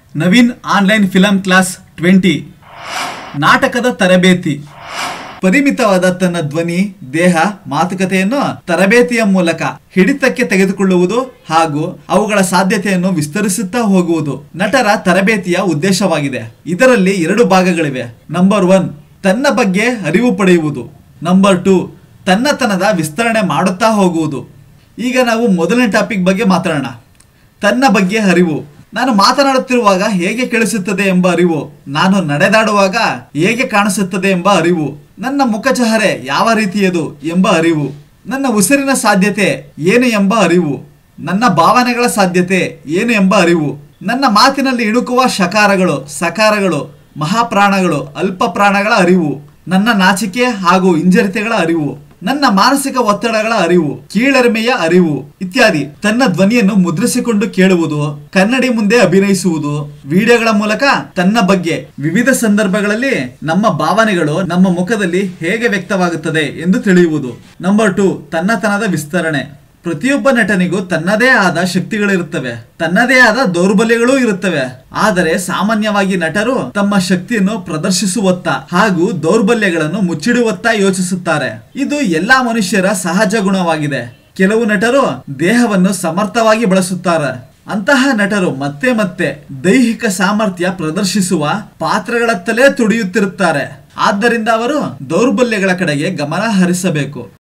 Naveen online film class twenty ನಾಟಕದ ತರಬೇತಿ ಪರಿಮಿತವಾದ ತನ್ನ ಧ್ವನಿ ದೇಹ ಮಾತುಕತೆಯನ್ನು ತರಬೇತಿಯ ಮೂಲಕ ಹಿಡಿತಕ್ಕೆ ತೆಗೆದುಕೊಳ್ಳುವುದು ಹಾಗೂ ಅವುಗಳ ಸಾಧ್ಯತೆಯನ್ನು ವಿಸ್ತರಿಸುತ್ತಾ ಹೋಗುವುದು ನಟರ ತರಬೇತಿಯ ಉದ್ದೇಶವಾಗಿದೆ ಇದರಲ್ಲಿ ಎರಡು ಭಾಗಗಳಿವೆ ನಂಬರ್ ಒನ್ ತನ್ನ ಬಗ್ಗೆ ಅರಿವು ಪಡೆಯುವುದು ನಂಬರ್ ಟು ತನ್ನತನದ ವಿಸ್ತರಣೆ ಮಾಡುತ್ತಾ ಹೋಗುವುದು ಈಗ ನಾವು ಮೊದಲನೇ ಟಾಪಿಕ್ ಬಗ್ಗೆ ಮಾತಾಡೋಣ ತನ್ನ ಬಗ್ಗೆ ಅರಿವು ನಾನು ಮಾತನಾಡುತ್ತಿರುವಾಗ ಹೇಗೆ ಕೇಳಿಸುತ್ತದೆ ಎಂಬ ಅರಿವು ನಾನು ನಡೆದಾಡುವಾಗ ಹೇಗೆ ಕಾಣಿಸುತ್ತದೆ ಎಂಬ ಅರಿವು ನನ್ನ ಮುಖಚಹರೆ ಯಾವ ರೀತಿಯದು ಎಂಬ ಅರಿವು ನನ್ನ ಉಸಿರಿನ ಸಾಧ್ಯತೆ ಏನು ಎಂಬ ಅರಿವು ನನ್ನ ಭಾವನೆಗಳ ಸಾಧ್ಯತೆ ಏನು ಎಂಬ ಅರಿವು ನನ್ನ ಮಾತಿನಲ್ಲಿ ಇಣುಕುವ ಶಕಾರಗಳು ಸಕಾರಗಳು ಮಹಾಪ್ರಾಣಗಳು ಅಲ್ಪ ಪ್ರಾಣಗಳ ಅರಿವು ನನ್ನ ನಾಚಿಕೆ ಹಾಗೂ ಹಿಂಜರಿತೆಗಳ ಅರಿವು ನನ್ನ ಮಾನಸಿಕ ಒತ್ತಡಗಳ ಅರಿವು ಕೀಳರಿಮೆಯ ಅರಿವು ಇತ್ಯಾದಿ ತನ್ನ ಧ್ವನಿಯನ್ನು ಮುದ್ರಿಸಿಕೊಂಡು ಕೇಳುವುದು ಕನ್ನಡಿ ಮುಂದೆ ಅಭಿನಯಿಸುವುದು ವಿಡಿಯೋಗಳ ಮೂಲಕ ತನ್ನ ಬಗ್ಗೆ ವಿವಿಧ ಸಂದರ್ಭಗಳಲ್ಲಿ ನಮ್ಮ ಭಾವನೆಗಳು ನಮ್ಮ ಮುಖದಲ್ಲಿ ಹೇಗೆ ವ್ಯಕ್ತವಾಗುತ್ತದೆ ಎಂದು ತಿಳಿಯುವುದು ನಂಬರ್ ಟು ತನ್ನತನದ ವಿಸ್ತರಣೆ ಪ್ರತಿಯೊಬ್ಬ ನಟನಿಗೂ ತನ್ನದೇ ಆದ ಶಕ್ತಿಗಳಿರುತ್ತವೆ ತನ್ನದೇ ಆದ ದೌರ್ಬಲ್ಯಗಳೂ ಇರುತ್ತವೆ ಆದರೆ ಸಾಮಾನ್ಯವಾಗಿ ನಟರು ತಮ್ಮ ಶಕ್ತಿಯನ್ನು ಪ್ರದರ್ಶಿಸುವತ್ತ ಹಾಗೂ ದೌರ್ಬಲ್ಯಗಳನ್ನು ಮುಚ್ಚಿಡುವತ್ತ ಯೋಚಿಸುತ್ತಾರೆ ಇದು ಎಲ್ಲಾ ಮನುಷ್ಯರ ಸಹಜ ಗುಣವಾಗಿದೆ ಕೆಲವು ನಟರು ದೇಹವನ್ನು ಸಮರ್ಥವಾಗಿ ಬಳಸುತ್ತಾರೆ ಅಂತಹ ನಟರು ಮತ್ತೆ ಮತ್ತೆ ದೈಹಿಕ ಸಾಮರ್ಥ್ಯ ಪ್ರದರ್ಶಿಸುವ ಪಾತ್ರಗಳತ್ತಲೇ ತುಡಿಯುತ್ತಿರುತ್ತಾರೆ ಆದ್ದರಿಂದ ಅವರು ದೌರ್ಬಲ್ಯಗಳ ಕಡೆಗೆ ಗಮನ ಹರಿಸಬೇಕು